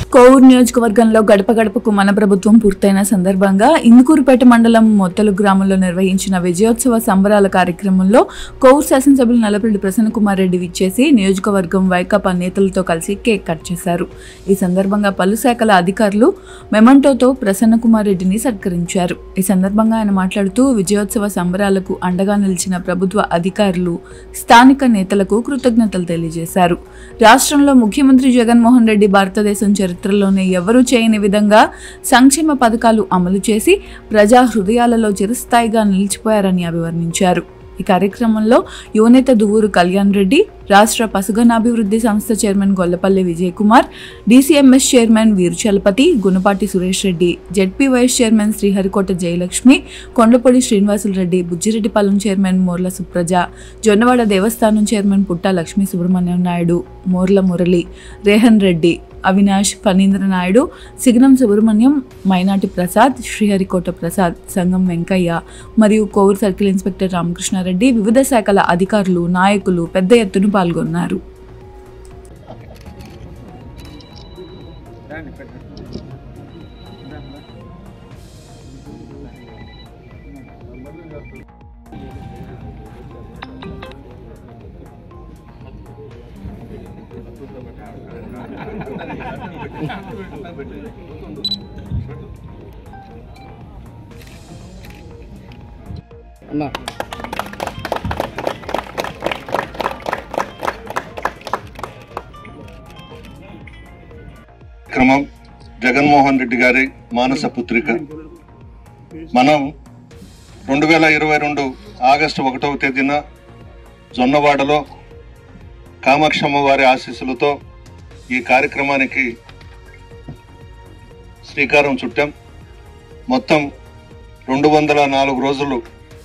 కోవూరు నియోజకవర్గంలో గడప గడపకు మన ప్రభుత్వం పూర్తయిన సందర్భంగా ఇందుకూరుపేట మండలం మొత్తలు గ్రామంలో నిర్వహించిన విజయోత్సవ సంబరాల కార్యక్రమంలో కోవూరు శాసనసభ్యులు నల్లపల్లి ప్రసన్నకుమార్ రెడ్డి విచ్చేసి నియోజకవర్గం వైకాపా నేతలతో కలిసి కేక్ కట్ చేశారు ఈ సందర్భంగా పలు శాఖల అధికారులు మెమంటోతో ప్రసన్నకుమార్ రెడ్డిని సత్కరించారు ఈ సందర్భంగా ఆయన మాట్లాడుతూ విజయోత్సవ సంబరాలకు అండగా నిలిచిన ప్రభుత్వ అధికారులు స్థానిక నేతలకు కృతజ్ఞతలు తెలియజేశారు రాష్ట్రంలో ముఖ్యమంత్రి జగన్మోహన్ రెడ్డి భారతదేశం చరిత్రలోనే ఎవరూ చేయని విధంగా సంక్షేమ పథకాలు అమలు చేసి ప్రజా హృదయాలలో చిరస్థాయిగా నిలిచిపోయారని అభివర్ణించారు ఈ కార్యక్రమంలో యువనేత దువ్వూరు కళ్యాణ్ రెడ్డి రాష్ట్ర పశుగణాభివృద్ధి సంస్థ chairman Gollapalli Vijay Kumar DCMS chairman Veeruchalapathi Gunapati Suresh Reddy ZP vice chairman Sriharikota Jayalakshmi Kondapodi Srinivasulu Reddy Bujjireddypalem chairman Morla Supraja Jonnavada దేవస్థానం చైర్మన్ పుట్ట లక్ష్మీ సుబ్రహ్మణ్యం నాయుడు మోర్ల మురళి రేహన్ రెడ్డి అవినాష్ ఫణీంద్ర నాయుడు సిగనం సుబ్రహ్మణ్యం మైనాటి ప్రసాద్ శ్రీహరికోట ప్రసాద్ సంగం వెంకయ్య మరియు కోవూరు సర్కిల్ ఇన్స్పెక్టర్ రామకృష్ణారెడ్డి వివిధ శాఖల అధికారులు నాయకులు పెద్ద ఎత్తున పాల్గొన్నారు అన్నా క్రమం జగన్మోహన్ రెడ్డి గారి మానస పుత్రిక మనం రెండు వేల ఇరవై రెండు ఆగస్టు ఒకటవ తేదీన జొన్నవాడలో కామాక్షమ్మ వారి ఆశీస్సులతో ఈ కార్యక్రమానికి శ్రీకారం చుట్టాం మొత్తం రెండు వందల నాలుగు రోజులు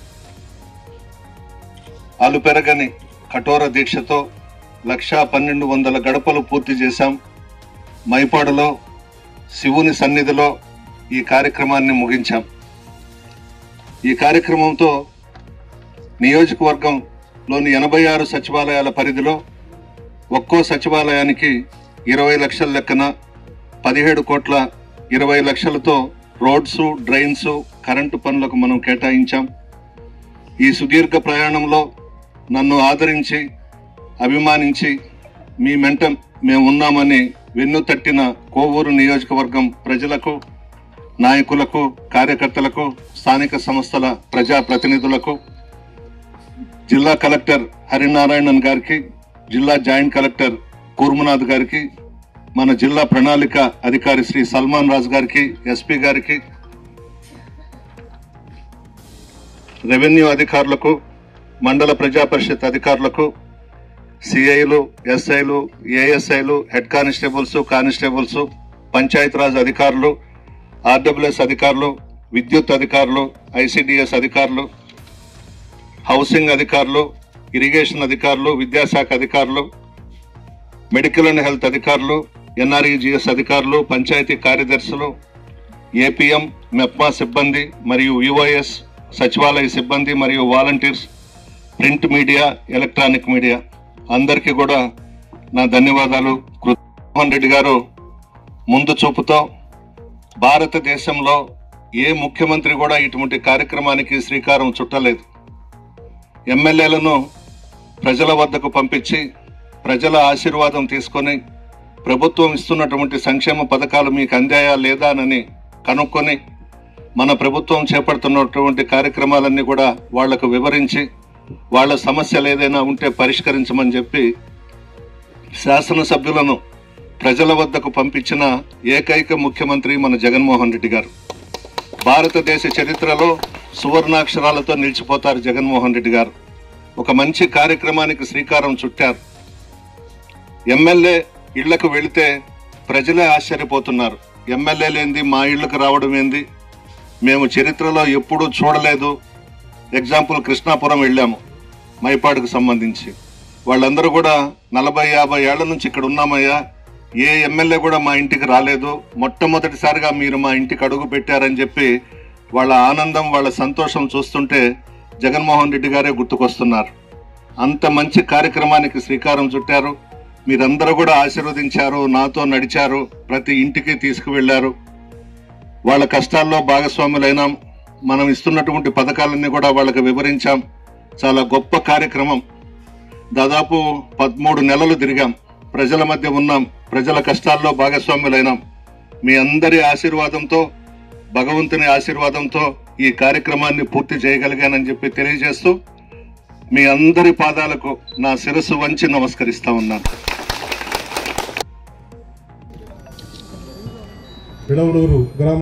అలుపెరగని కఠోర దీక్షతో లక్షా పన్నెండు వందల గడపలు పూర్తి చేశాం మైపాడులో శివుని సన్నిధిలో ఈ కార్యక్రమాన్ని ముగించాం ఈ కార్యక్రమంతో నియోజకవర్గంలోని ఎనభై ఆరు సచివాలయాల పరిధిలో ఒక్కో సచివాలయానికి ఇరవై లక్షల లెక్కన పదిహేడు కోట్ల ఇరవై లక్షలతో రోడ్స్ డ్రైన్స్ కరెంటు పనులకు మనం కేటాయించాం ఈ సుదీర్ఘ ప్రయాణంలో నన్ను ఆదరించి అభిమానించి మీ మెంట మేము ఉన్నామని వెన్ను తట్టిన కోవూరు నియోజకవర్గం ప్రజలకు నాయకులకు కార్యకర్తలకు స్థానిక సంస్థల ప్రజా ప్రతినిధులకు జిల్లా కలెక్టర్ హరినారాయణన్ గారికి జిల్లా జాయింట్ కలెక్టర్ కూర్మనాథ్ గారికి మన జిల్లా ప్రణాళిక అధికారి శ్రీ సల్మాన్ రాజు గారికి ఎస్పీ గారికి రెవెన్యూ అధికారులకు మండల ప్రజా పరిషత్ అధికారులకు సిఐలు ఎస్ఐలు ఏఎస్ఐలు హెడ్ కానిస్టేబుల్స్ కానిస్టేబుల్స్ పంచాయతీరాజ్ అధికారులు ఆర్డబ్ల్యూఎస్ అధికారులు విద్యుత్ అధికారులు ఐసిడిఎస్ అధికారులు హౌసింగ్ అధికారులు ఇరిగేషన్ అధికారులు విద్యాశాఖ అధికారులు మెడికల్ అండ్ హెల్త్ అధికారులు ఎన్ఆర్ఈజిఎస్ అధికారులు పంచాయతీ కార్యదర్శులు ఏపీఎం మెప్మా సిబ్బంది మరియు యుఐఎస్ సచివాలయ సిబ్బంది మరియు volunteers print media electronic media అందరికీ కూడా నా ధన్యవాదాలు కృష్ణమోహన్ రెడ్డి గారు ముందు చూపుతో భారతదేశంలో ఏ ముఖ్యమంత్రి కూడా ఇటువంటి కార్యక్రమానికి శ్రీకారం చుట్టలేదు ఎమ్మెల్యేలను ప్రజల వద్దకు పంపించి ప్రజల ఆశీర్వాదం తీసుకొని ప్రభుత్వం ఇస్తున్నటువంటి సంక్షేమ పథకాలు మీకు అందాయా లేదా అని కనుక్కొని మన ప్రభుత్వం చేపడుతున్నటువంటి కార్యక్రమాలన్నీ కూడా వాళ్లకు వివరించి వాళ్ళ సమస్యలు ఏదైనా ఉంటే పరిష్కరించమని చెప్పి శాసనసభ్యులను ప్రజల వద్దకు పంపించిన ఏకైక ముఖ్యమంత్రి మన జగన్మోహన్ రెడ్డి గారు భారతదేశ చరిత్రలో సువర్ణాక్షరాలతో నిలిచిపోతారు జగన్మోహన్ రెడ్డి గారు ఒక మంచి కార్యక్రమానికి శ్రీకారం చుట్టారు ఎమ్మెల్యే ఇళ్లకు వెళితే ప్రజలే ఆశ్చర్యపోతున్నారు ఎమ్మెల్యే లేనిది మా ఇళ్లకు రావడం ఏంది మేము చరిత్రలో ఎప్పుడూ చూడలేదు ఎగ్జాంపుల్ కృష్ణాపురం వెళ్ళాము మైపాడుకు సంబంధించి వాళ్ళందరూ కూడా నలభై యాభై ఏళ్ల నుంచి ఇక్కడ ఉన్నామయ్యా ఏ ఎమ్మెల్యే కూడా మా ఇంటికి రాలేదు మొట్టమొదటిసారిగా మీరు మా ఇంటికి అడుగు పెట్టారని చెప్పి వాళ్ళ ఆనందం వాళ్ళ సంతోషం చూస్తుంటే జగన్మోహన్ రెడ్డి గారే గుర్తుకొస్తున్నారు అంత మంచి కార్యక్రమానికి శ్రీకారం చుట్టారు మీరందరూ కూడా ఆశీర్వదించారు నాతో నడిచారు ప్రతి ఇంటికి తీసుకువెళ్లారు వాళ్ళ కష్టాల్లో భాగస్వాములైనాం మనం ఇస్తున్నటువంటి పథకాలన్నీ కూడా వాళ్ళకి వివరించాం చాలా గొప్ప కార్యక్రమం దాదాపు పదమూడు నెలలు తిరిగాం ప్రజల మధ్య ఉన్నాం ప్రజల కష్టాల్లో భాగస్వాములైనాం మీ అందరి ఆశీర్వాదంతో భగవంతుని ఆశీర్వాదంతో ఈ కార్యక్రమాన్ని పూర్తి చేయగలిగానని చెప్పి తెలియజేస్తూ మీ అందరి పాదాలకు నా శిరస్సు వంచి నమస్కరిస్తా ఉన్నాను విడవలూరు గ్రామ